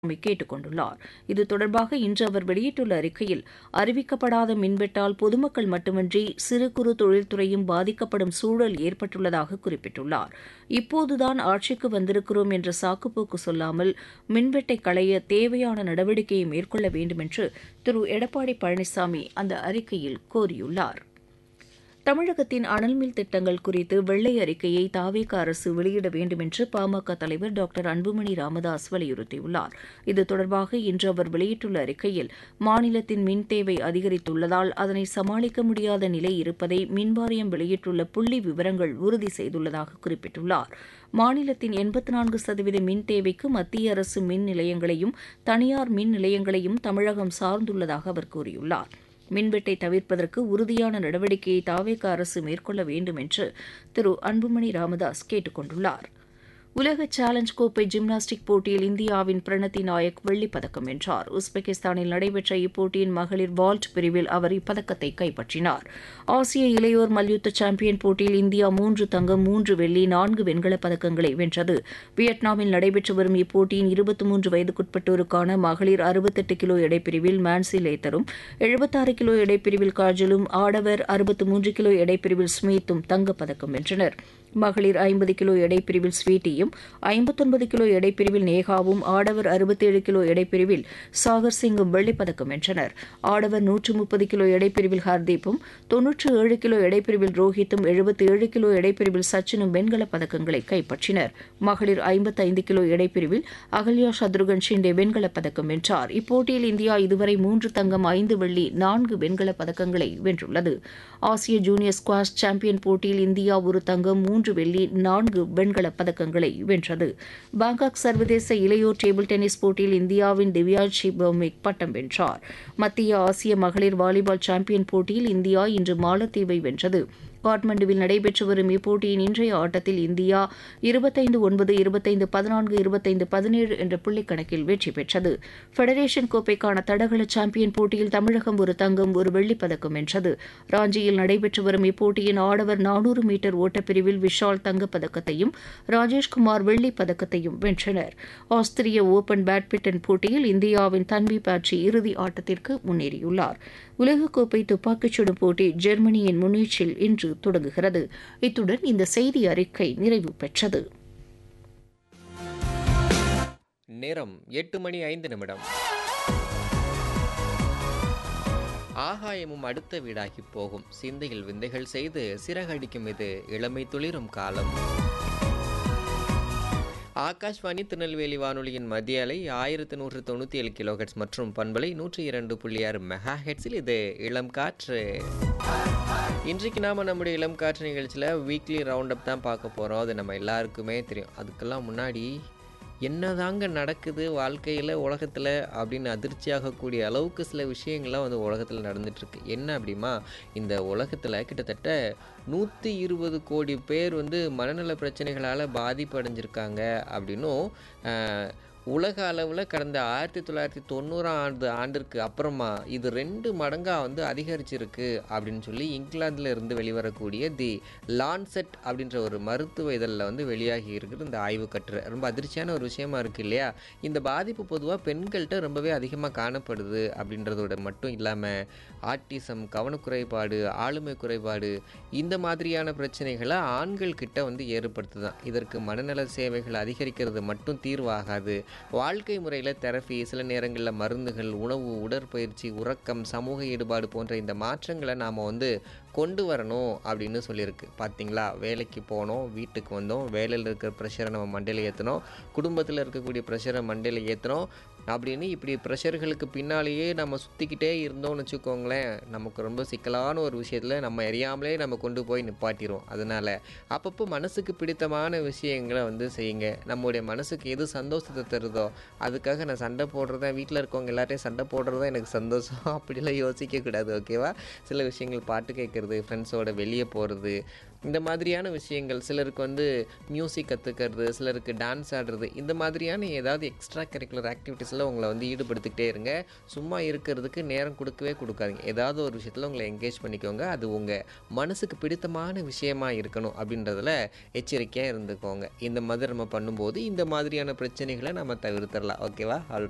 சுவாமி கேட்டுக் கொண்டுள்ளார் இது தொடர்பாக இன்று அவர் வெளியிட்டுள்ள அறிக்கையில் அறிவிக்கப்படாத மின்வெட்டால் பொதுமக்கள் மட்டுமின்றி சிறு குறு தொழில்துறையும் பாதிக்கப்படும் சூழல் ஏற்பட்டுள்ளதாக குறிப்பிட்டுள்ளார் இப்போதுதான் ஆட்சிக்கு வந்திருக்கிறோம் என்ற சாக்குப்போக்கு சொல்லாமல் மின்வெட்டை களைய தேவையான நடவடிக்கையை மேற்கொள்ள வேண்டும் என்று திரு எடப்பாடி பழனிசாமி அந்த அறிக்கையில் கோரியுள்ளார் தமிழகத்தின் அனல்மின் திட்டங்கள் குறித்து வெள்ளை அறிக்கையை தாவேக அரசு வெளியிட வேண்டும் என்று பாமக தலைவர் டாக்டர் அன்புமணி ராமதாஸ் வலியுறுத்தியுள்ளார் இது தொடர்பாக இன்று அவர் வெளியிட்டுள்ள அறிக்கையில் மாநிலத்தின் மின் தேவை அதிகரித்துள்ளதால் அதனை சமாளிக்க முடியாத நிலை இருப்பதை மின்வாரியம் வெளியிட்டுள்ள புள்ளி விவரங்கள் உறுதி செய்துள்ளதாக குறிப்பிட்டுள்ளார் மாநிலத்தின் எண்பத்தி நான்கு சதவீத மின் தேவைக்கு மத்திய அரசு மின் நிலையங்களையும் தனியார் மின் நிலையங்களையும் தமிழகம் சார்ந்துள்ளதாக அவர் கூறியுள்ளார் மின்வெட்டை தவிர்ப்பதற்கு உறுதியான நடவடிக்கையை தாவேக அரசு மேற்கொள்ள வேண்டும் என்று திரு அன்புமணி ராமதாஸ் கேட்டுக் கொண்டுள்ளார் உலக சேலஞ்ச் கோப்பை ஜிம்னாஸ்டிக் போட்டியில் இந்தியாவின் பிரணத்தி நாயக் வெள்ளிப் பதக்கம் வென்றார் உஸ்பெகிஸ்தானில் நடைபெற்ற இப்போட்டியின் மகளிர் வால்ட் பிரிவில் அவர் இப்பதக்கத்தை கைப்பற்றினார் ஆசிய இளையோர் மல்யுத்த சாம்பியன் போட்டியில் இந்தியா மூன்று தங்கம் மூன்று வெள்ளி நான்கு வெண்கலப் பதக்கங்களை வென்றது வியட்நாமில் நடைபெற்று வரும் இப்போட்டியின் இருபத்தி மூன்று வயதுக்குட்பட்டோருக்கான மகளிர் அறுபத்தெட்டு கிலோ எடைப்பிரிவில் மான்சி லேத்தரும் எழுபத்தாறு கிலோ எடைப்பிரிவில் காஜலும் ஆடவர் அறுபத்து மூன்று கிலோ எடைப்பிரிவில் ஸ்மித்தும் தங்கப்பதக்கம் வென்றனர் மகளிர் ஐம்பது கிலோ எடைப்பிரிவில் ஸ்வீட்டியும் ஐம்பத்தொன்பது கிலோ எடைப்பிரிவில் நேகாவும் ஆடவர் அறுபத்தேழு கிலோ எடைப்பிரிவில் சாகர் சிங்கும் வெள்ளிப்பதக்கம் வென்றனர் ஆடவர் நூற்று முப்பது கிலோ எடைப்பிரிவில் ஹர்தீப்பும் தொன்னூற்று ஏழு கிலோ எடைப்பிரிவில் ரோஹித்தும் எழுபத்தி ஏழு கிலோ எடைப்பிரிவில் சச்சினும் வெண்கலப் பதக்கங்களை கைப்பற்றினர் மகளிர் ஐம்பத்தைந்து கிலோ எடைப்பிரிவில் அகல்யா சத்ருகன் ஷிண்டே வெண்கலப் பதக்கம் வென்றார் இப்போட்டியில் இந்தியா இதுவரை மூன்று தங்கம் ஐந்து வெள்ளி நான்கு வெண்கலப் பதக்கங்களை வென்றுள்ளது ஆசிய ஜூனியர் ஸ்குவாஷ் சாம்பியன் போட்டியில் இந்தியா ஒரு தங்கம் மூன்று வெள்ளி நான்கு வெண்கலப் பதக்கங்களை வென்றது பாங்காக் சர்வதேச இளையோர் டேபிள் டென்னிஸ் போட்டியில் இந்தியாவின் திவ்யாஜி பௌமிக் பட்டம் வென்றார் மத்திய ஆசிய மகளிர் வாலிபால் சாம்பியன் போட்டியில் இந்தியா இன்று மாலத்தீவை வென்றது காட்மண்டுவில் நடைபெற்று வரும் இப்போட்டியின் இன்றைய ஆட்டத்தில் இந்தியா இருபத்தைந்து ஒன்பது இருபத்தைந்து பதினான்கு இருபத்தைந்து பதினேழு என்ற புள்ளிக்கணக்கில் வெற்றி பெற்றது ஃபெடரேஷன் கோப்பைக்கான தடகள சாம்பியன் போட்டியில் தமிழகம் ஒரு தங்கம் ஒரு வெள்ளிப் பதக்கம் வென்றது ராஞ்சியில் நடைபெற்று வரும் இப்போட்டியின் ஆடவர் நானூறு மீட்டர் ஓட்டப்பிரிவில் விஷால் தங்கப்பதக்கத்தையும் ராஜேஷ்குமார் வெள்ளிப் பதக்கத்தையும் வென்றனர் ஆஸ்திரிய ஓபன் பேட்மிண்டன் போட்டியில் இந்தியாவின் தன்வி பாட்சி இறுதி ஆட்டத்திற்கு முன்னேறியுள்ளார் உலகக்கோப்பை துப்பாக்கிச் சுடும் போட்டி ஜெர்மனியின் முன்னீச்சில் இன்று தொடங்குகிறது இத்துடன் இந்த செய்தி அறிக்கை நிறைவு பெற்றது நேரம் எட்டு மணி ஐந்து நிமிடம் ஆகாயமும் அடுத்த வீடாகி போகும் சிந்தையில் விந்தைகள் செய்து சிறகடிக்கும் இது இளமை துளிரும் காலம் ஆகாஷ்வாணி திருநெல்வேலி வானொலியின் மத்திய அலை ஆயிரத்தி நூற்று தொண்ணூற்றி ஏழு கிலோஹெட்ஸ் மற்றும் பண்பலை நூற்றி இரண்டு புள்ளி ஆறு மெகா ஹெட்ஸில் இது இளம் காற்று இன்றைக்கு நாம் நம்முடைய இளம் காற்று நிகழ்ச்சியில் வீக்லி ரவுண்ட் அப் தான் பார்க்க போகிறோம் அது நம்ம எல்லாருக்குமே தெரியும் அதுக்கெல்லாம் முன்னாடி என்னதாங்க நடக்குது வாழ்க்கையில் உலகத்தில் அப்படின்னு அதிர்ச்சியாகக்கூடிய அளவுக்கு சில விஷயங்கள்லாம் வந்து உலகத்தில் நடந்துகிட்ருக்கு என்ன அப்படிமா இந்த உலகத்தில் கிட்டத்தட்ட நூற்றி இருபது கோடி பேர் வந்து மனநல பிரச்சனைகளால் பாதிப்படைஞ்சிருக்காங்க அப்படின்னும் உலக அளவில் கடந்த ஆயிரத்தி தொள்ளாயிரத்தி தொண்ணூறாம் ஆண்டு ஆண்டிற்கு அப்புறமா இது ரெண்டு மடங்காக வந்து அதிகரிச்சிருக்கு அப்படின்னு சொல்லி இங்கிலாந்தில் இருந்து வெளிவரக்கூடிய தி லான்செட் அப்படின்ற ஒரு மருத்துவ இதழில் வந்து வெளியாகி இருக்குது இந்த ஆய்வு கட்டுரை ரொம்ப அதிர்ச்சியான ஒரு விஷயமா இருக்குது இல்லையா இந்த பாதிப்பு பொதுவாக பெண்கள்கிட்ட ரொம்பவே அதிகமாக காணப்படுது அப்படின்றதோட மட்டும் இல்லாமல் ஆட்டிசம் கவனக்குறைபாடு ஆளுமை குறைபாடு இந்த மாதிரியான பிரச்சனைகளை ஆண்கள் கிட்ட வந்து ஏற்படுத்துதான் இதற்கு மனநல சேவைகள் அதிகரிக்கிறது மட்டும் தீர்வாகாது வாழ்க்கை முறையில் தெரப்பி சில நேரங்களில் மருந்துகள் உணவு உடற்பயிற்சி உறக்கம் சமூக ஈடுபாடு போன்ற இந்த மாற்றங்களை நாம் வந்து கொண்டு வரணும் அப்படின்னு சொல்லியிருக்கு பார்த்தீங்களா வேலைக்கு போனோம் வீட்டுக்கு வந்தோம் வேலையில் இருக்கிற ப்ரெஷரை நம்ம மண்டையில் ஏற்றணும் குடும்பத்தில் இருக்கக்கூடிய ப்ரெஷரை மண்டையில் ஏற்றணும் அப்படின்னு இப்படி ப்ரெஷர்களுக்கு பின்னாலேயே நம்ம சுற்றிக்கிட்டே இருந்தோம்னு வச்சுக்கோங்களேன் நமக்கு ரொம்ப சிக்கலான ஒரு விஷயத்தில் நம்ம அறியாமலே நம்ம கொண்டு போய் நிப்பாட்டிடுவோம் அதனால் அப்பப்போ மனசுக்கு பிடித்தமான விஷயங்களை வந்து செய்யுங்க நம்முடைய மனசுக்கு எது சந்தோஷத்தை தருதோ அதுக்காக நான் சண்டை போடுறதா வீட்டில் இருக்கவங்க எல்லாத்தையும் சண்டை போடுறதா எனக்கு சந்தோஷம் அப்படிலாம் யோசிக்கக்கூடாது ஓகேவா சில விஷயங்கள் பாட்டு கேட்குறது ஃப்ரெண்ட்ஸோட வெளியே போகிறது இந்த மாதிரியான விஷயங்கள் சிலருக்கு வந்து மியூசிக் கற்றுக்கிறது சிலருக்கு டான்ஸ் ஆடுறது இந்த மாதிரியான ஏதாவது எக்ஸ்ட்ரா கரிக்குலர் ஆக்டிவிட்டீஸில் உங்களை வந்து ஈடுபடுத்திக்கிட்டே இருங்க சும்மா இருக்கிறதுக்கு நேரம் கொடுக்கவே கொடுக்காதீங்க ஏதாவது ஒரு விஷயத்தில் உங்களை என்கேஜ் பண்ணிக்கோங்க அது உங்கள் மனசுக்கு பிடித்தமான விஷயமா இருக்கணும் அப்படின்றதுல எச்சரிக்கையாக இருந்துக்கோங்க இந்த மாதிரி நம்ம பண்ணும்போது இந்த மாதிரியான பிரச்சனைகளை நம்ம தவிர்த்திடலாம் ஓகேவா ஆல்